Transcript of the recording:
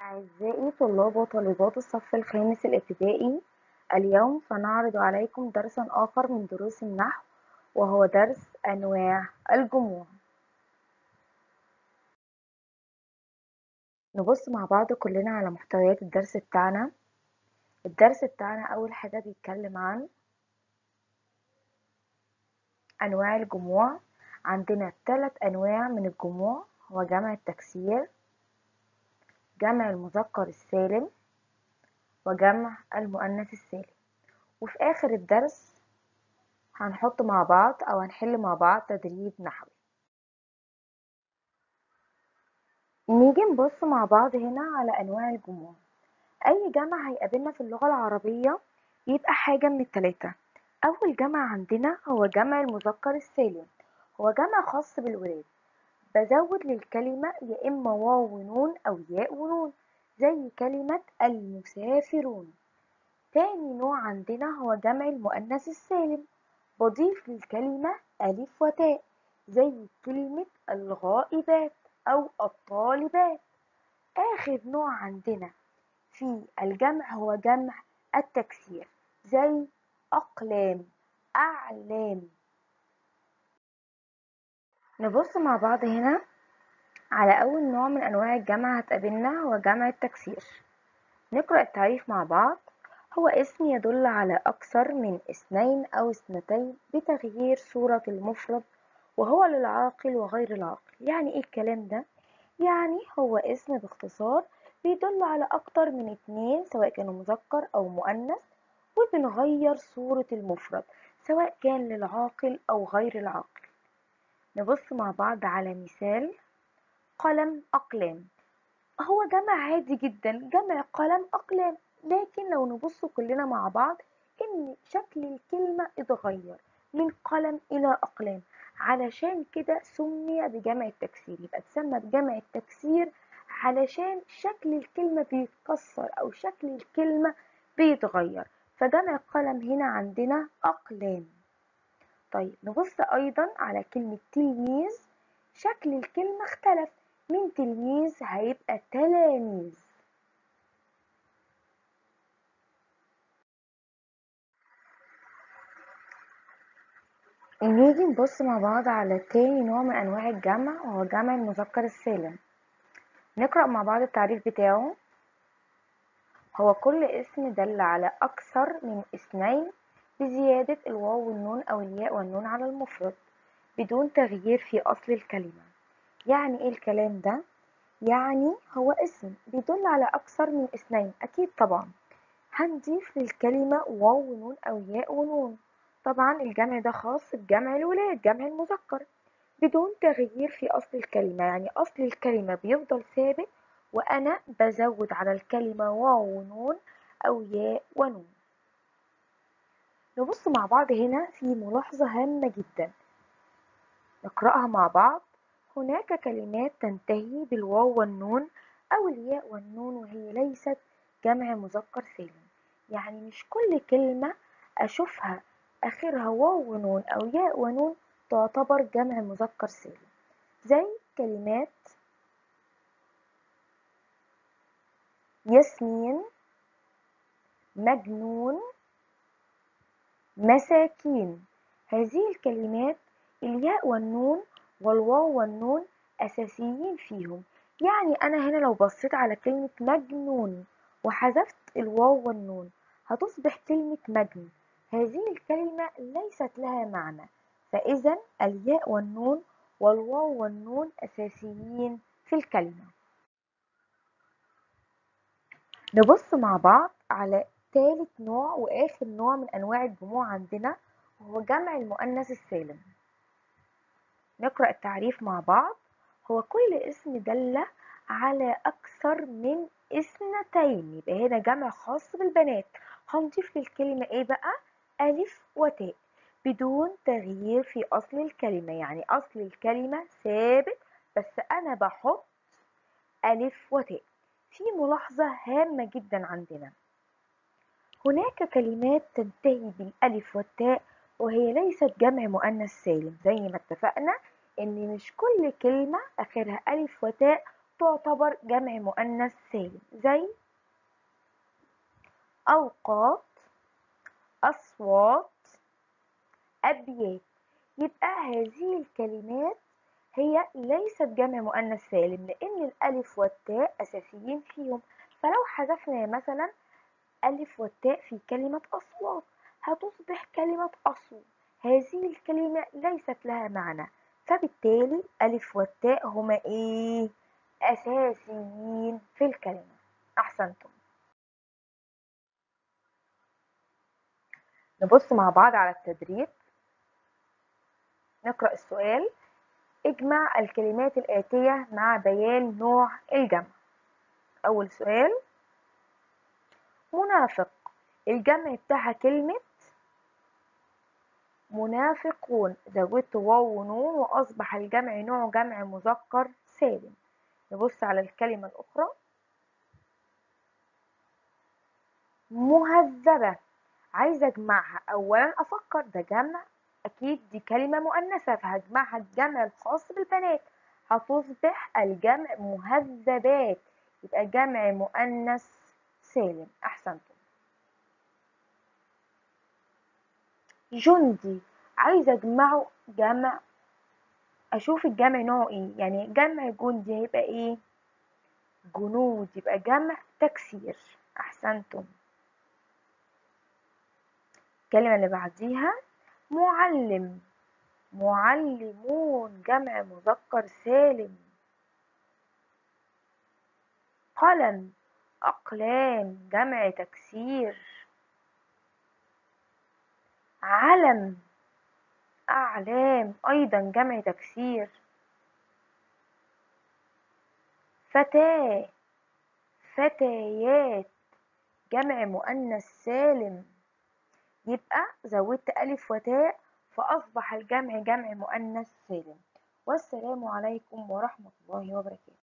أعزائي طلاب وطالبات الصف الخامس الابتدائي اليوم سنعرض عليكم درسا آخر من دروس النحو وهو درس أنواع الجموع نبص مع بعض كلنا على محتويات الدرس بتاعنا الدرس بتاعنا أول حاجة بيتكلم عن أنواع الجموع عندنا ثلاث أنواع من الجموع هو جمع التكسير جمع المذكر السالم وجمع المؤنث السالم وفي آخر الدرس هنحط مع بعض أو هنحل مع بعض تدريب نحوي نيجي نبص مع بعض هنا على أنواع الجموع أي جمع هيقابلنا في اللغة العربية يبقى حاجة من التلاتة أول جمع عندنا هو جمع المذكر السالم هو جمع خاص بالولاد بزود للكلمة يا إما واو ونون أو ياء ونون زي كلمة المسافرون تاني نوع عندنا هو جمع المؤنث السالم بضيف للكلمة ألف وتاء زي كلمة الغائبات أو الطالبات آخر نوع عندنا في الجمع هو جمع التكسير زي أقلام أعلام نبص مع بعض هنا على أول نوع من أنواع الجمع هتقابلنا هو جمع التكسير نقرأ التعريف مع بعض هو اسم يدل على أكثر من اثنين أو اثنتين بتغيير صورة المفرد وهو للعاقل وغير العاقل يعني إيه الكلام ده؟ يعني هو اسم باختصار بيدل على أكتر من اتنين سواء كانوا مذكر أو مؤنث وبنغير صورة المفرد سواء كان للعاقل أو غير العاقل نبص مع بعض على مثال قلم أقلام هو جمع عادي جدا جمع قلم أقلام لكن لو نبص كلنا مع بعض إن شكل الكلمة اتغير من قلم إلى أقلام علشان كده سمي بجمع التكسير يبقى تسمى بجمع التكسير علشان شكل الكلمة بيتكسر أو شكل الكلمة بيتغير فجمع قلم هنا عندنا أقلام طيب نبص أيضا على كلمة تلميذ شكل الكلمة اختلف من تلميذ هيبقى تلاميذ نيجي نبص مع بعض على تاني نوع من أنواع الجمع وهو جمع المذكر السالم نقرأ مع بعض التعريف بتاعه هو كل اسم دل على أكثر من اثنين بزيادة الواو والنون أو الياء والنون على المفرد بدون تغيير في أصل الكلمة يعني إيه الكلام ده؟ يعني هو اسم بيدل على أكثر من اثنين أكيد طبعا هنضيف للكلمة واو ونون أو ياء ونون طبعا الجمع ده خاص بجمع الولاد جمع المذكر بدون تغيير في أصل الكلمة يعني أصل الكلمة بيفضل ثابت وأنا بزود على الكلمة واو ونون أو ياء ونون نبص مع بعض هنا في ملاحظة هامة جدا نقرأها مع بعض هناك كلمات تنتهي بالواو والنون أو الياء والنون وهي ليست جمع مذكر سالم يعني مش كل كلمة أشوفها آخرها واو ونون أو ياء ونون تعتبر جمع مذكر سالم زي كلمات ياسمين مجنون مساكين هذه الكلمات الياء والنون والواو والنون أساسيين فيهم يعني أنا هنا لو بصيت على كلمة مجنون وحذفت الواو والنون هتصبح كلمة مجن هذه الكلمة ليست لها معنى فإذا الياء والنون والواو والنون أساسيين في الكلمة نبص مع بعض على ثالث نوع وآخر نوع من أنواع الجموع عندنا وهو جمع المؤنث السالم نقرأ التعريف مع بعض هو كل اسم دل على أكثر من اثنتين يبقى هنا جمع خاص بالبنات هنضيف للكلمة ايه بقى ألف وتاء بدون تغيير في أصل الكلمة يعني أصل الكلمة ثابت بس أنا بحط ألف وتاء في ملاحظة هامة جدا عندنا هناك كلمات تنتهي بالألف والتاء وهي ليست جمع مؤنث سالم زي ما اتفقنا ان مش كل كلمة اخرها ألف وتاء تعتبر جمع مؤنث سالم زي أوقات أصوات أبيات يبقى هذه الكلمات هي ليست جمع مؤنث سالم لأن الألف والتاء أساسيين فيهم فلو حذفنا مثلا ألف والتاء في كلمة أصوات هتصبح كلمة أصو هذه الكلمة ليست لها معنى فبالتالي ألف والتاء هما إيه؟ أساسيين في الكلمة أحسنتم نبص مع بعض على التدريب نقرأ السؤال اجمع الكلمات الآتية مع بيان نوع الجمع أول سؤال منافق الجمع بتاعها كلمة منافقون زودت واو ونون وأصبح الجمع نوع جمع مذكر سالم نبص على الكلمة الأخرى مهذبة عايزة أجمعها أولا أفكر ده جمع أكيد دي كلمة مؤنثة فهجمعها الجمع الخاص بالبنات هتصبح الجمع مهذبات يبقى جمع مؤنث سالم أحسنتم جندي عايزة أجمعه جمع أشوف الجمع نوعه إيه يعني جمع جندي هيبقى إيه جنود يبقى جمع تكسير أحسنتم الكلمة اللي بعديها معلم معلمون جمع مذكر سالم قلم أقلام جمع تكسير علم أعلام أيضا جمع تكسير فتاة فتيات جمع مؤنث سالم يبقى زودت ألف وتاء فأصبح الجمع جمع مؤنث سالم والسلام عليكم ورحمة الله وبركاته